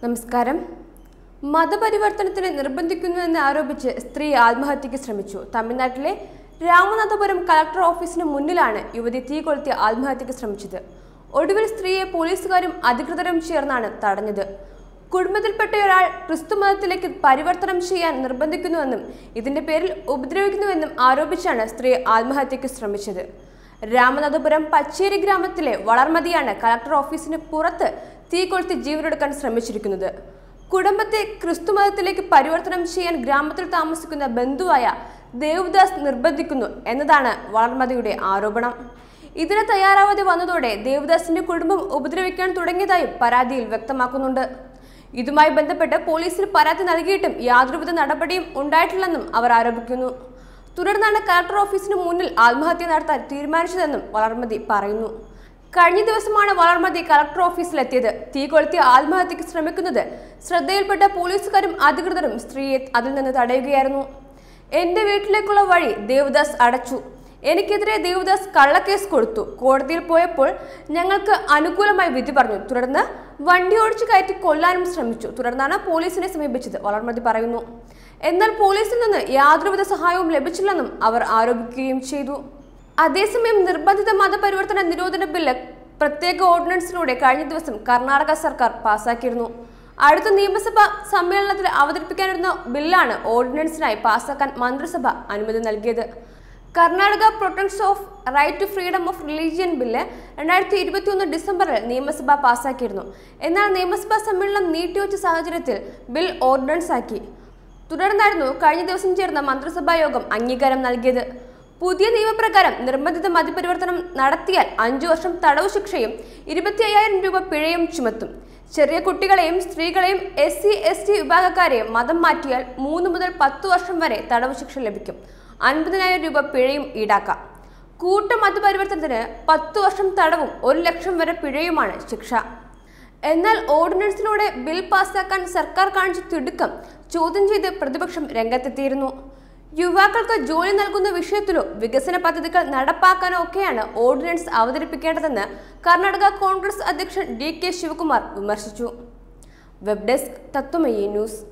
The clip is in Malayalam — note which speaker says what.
Speaker 1: നമസ്കാരം മതപരിവർത്തനത്തിന് നിർബന്ധിക്കുന്നുവെന്ന് ആരോപിച്ച് സ്ത്രീ ആത്മഹത്യയ്ക്ക് ശ്രമിച്ചു തമിഴ്നാട്ടിലെ രാമനാഥപുരം കളക്ടർ ഓഫീസിന് മുന്നിലാണ് യുവതി തീ കൊളുത്തി ആത്മഹത്യയ്ക്ക് ശ്രമിച്ചത് ഒടുവിൽ സ്ത്രീയെ പോലീസുകാരും അധികൃതരും ചേർന്നാണ് തടഞ്ഞത് കുടുംബത്തിൽപ്പെട്ട ഒരാൾ ക്രിസ്തു മതത്തിലേക്ക് പരിവർത്തനം ചെയ്യാൻ നിർബന്ധിക്കുന്നുവെന്നും ഇതിന്റെ പേരിൽ ഉപദ്രവിക്കുന്നുവെന്നും ആരോപിച്ചാണ് സ്ത്രീ ആത്മഹത്യയ്ക്ക് ശ്രമിച്ചത് രാമനാഥപുരം പച്ചേരി ഗ്രാമത്തിലെ വളർമതിയാണ് കളക്ടർ ഓഫീസിന് പുറത്ത് തീ കൊളുത്തി ജീവനെടുക്കാൻ ശ്രമിച്ചിരിക്കുന്നത് കുടുംബത്തെ ക്രിസ്തുമതത്തിലേക്ക് പരിവർത്തനം ചെയ്യാൻ ഗ്രാമത്തിൽ താമസിക്കുന്ന ബന്ധുവായ ദേവദാസ് നിർബന്ധിക്കുന്നു എന്നതാണ് വളർമതിയുടെ ആരോപണം ഇതിന് തയ്യാറാവാതെ വന്നതോടെ ദേവദാസിന്റെ കുടുംബം ഉപദ്രവിക്കാൻ തുടങ്ങിയതായും പരാതിയിൽ വ്യക്തമാക്കുന്നുണ്ട് ഇതുമായി ബന്ധപ്പെട്ട് പോലീസിന് പരാതി നൽകിയിട്ടും യാതൊരുവിധ നടപടിയും ഉണ്ടായിട്ടില്ലെന്നും അവർ ആരോപിക്കുന്നു തുടർന്നാണ് കളക്ടർ ഓഫീസിന് മുന്നിൽ ആത്മഹത്യ നടത്താൻ തീരുമാനിച്ചതെന്നും വളർമതി പറയുന്നു കഴിഞ്ഞ ദിവസമാണ് വളർമതി കളക്ടർ ഓഫീസിലെത്തിയത് തീ കൊളുത്തി ആത്മഹത്യക്ക് ശ്രമിക്കുന്നത് ശ്രദ്ധയിൽപ്പെട്ട പോലീസുകാരും അധികൃതരും സ്ത്രീയെ അതിൽ നിന്ന് തടയുകയായിരുന്നു എന്റെ വീട്ടിലേക്കുള്ള വഴി ദേവദാസ് അടച്ചു എനിക്കെതിരെ ദേവദാസ് കള്ളക്കേസ് കൊടുത്തു കോടതിയിൽ പോയപ്പോൾ ഞങ്ങൾക്ക് അനുകൂലമായി വിധി പറഞ്ഞു തുടർന്ന് വണ്ടി ഓടിച്ചു കയറ്റി കൊല്ലാനും ശ്രമിച്ചു തുടർന്നാണ് പോലീസിനെ സമീപിച്ചത് വളർമതി പറയുന്നു എന്നാൽ പോലീസിൽ നിന്ന് യാതൊരുവിധ സഹായവും ലഭിച്ചില്ലെന്നും അവർ ആരോപിക്കുകയും ചെയ്തു അതേസമയം നിർബന്ധിത മതപരിവർത്തന നിരോധന ബില്ല് പ്രത്യേക ഓർഡിനൻസിലൂടെ കഴിഞ്ഞ ദിവസം കർണാടക സർക്കാർ പാസാക്കിയിരുന്നു അടുത്ത നിയമസഭാ സമ്മേളനത്തിൽ അവതരിപ്പിക്കാനിരുന്ന ബില്ലാണ് ഓർഡിനൻസിനായി പാസാക്കാൻ മന്ത്രിസഭ അനുമതി നൽകിയത് Karnataka protects of right to freedom of religion bill രണ്ടായിരത്തി ഇരുപത്തിയൊന്ന് ഡിസംബറിൽ നിയമസഭ പാസാക്കിയിരുന്നു എന്നാൽ നിയമസഭാ സമ്മേളനം നീട്ടിവെച്ച സാഹചര്യത്തിൽ ബിൽ ഓർഡിനൻസ് ആക്കി തുടർന്നായിരുന്നു കഴിഞ്ഞ ദിവസം ചേർന്ന മന്ത്രിസഭാ യോഗം അംഗീകാരം നൽകിയത് പുതിയ നിയമപ്രകാരം നിർബന്ധിത മതപരിവർത്തനം നടത്തിയാൽ അഞ്ചു വർഷം തടവ് ശിക്ഷയും ഇരുപത്തി അയ്യായിരം രൂപ പിഴയും ചുമത്തും ചെറിയ കുട്ടികളെയും സ്ത്രീകളെയും എസ് സി എസ് ടി വിഭാഗക്കാരെയും മതം മാറ്റിയാൽ മൂന്ന് മുതൽ പത്ത് വർഷം വരെ തടവ് ശിക്ഷ ലഭിക്കും അൻപതിനായിരം രൂപ പിഴയും ഈടാക്കാം കൂട്ട മതപരിവർത്തനത്തിന് പത്ത് വർഷം തടവും ഒരു ലക്ഷം വരെ പിഴയുമാണ് ശിക്ഷ എന്നാൽ ഓർഡിനൻസിലൂടെ ബിൽ പാസ്സാക്കാൻ സർക്കാർ കാണിച്ച തിടുക്കം ചോദ്യം ചെയ്ത് പ്രതിപക്ഷം രംഗത്തെത്തിയിരുന്നു യുവാക്കൾക്ക് ജോലി നൽകുന്ന വിഷയത്തിലോ വികസന പദ്ധതികൾ നടപ്പാക്കാനോ ഒക്കെയാണ് ഓർഡിനൻസ് അവതരിപ്പിക്കേണ്ടതെന്ന് കർണാടക കോൺഗ്രസ് അധ്യക്ഷൻ ഡി കെ ശിവകുമാർ വിമർശിച്ചു വെബ് ഡെസ്ക് തത്വമയി ന്യൂസ്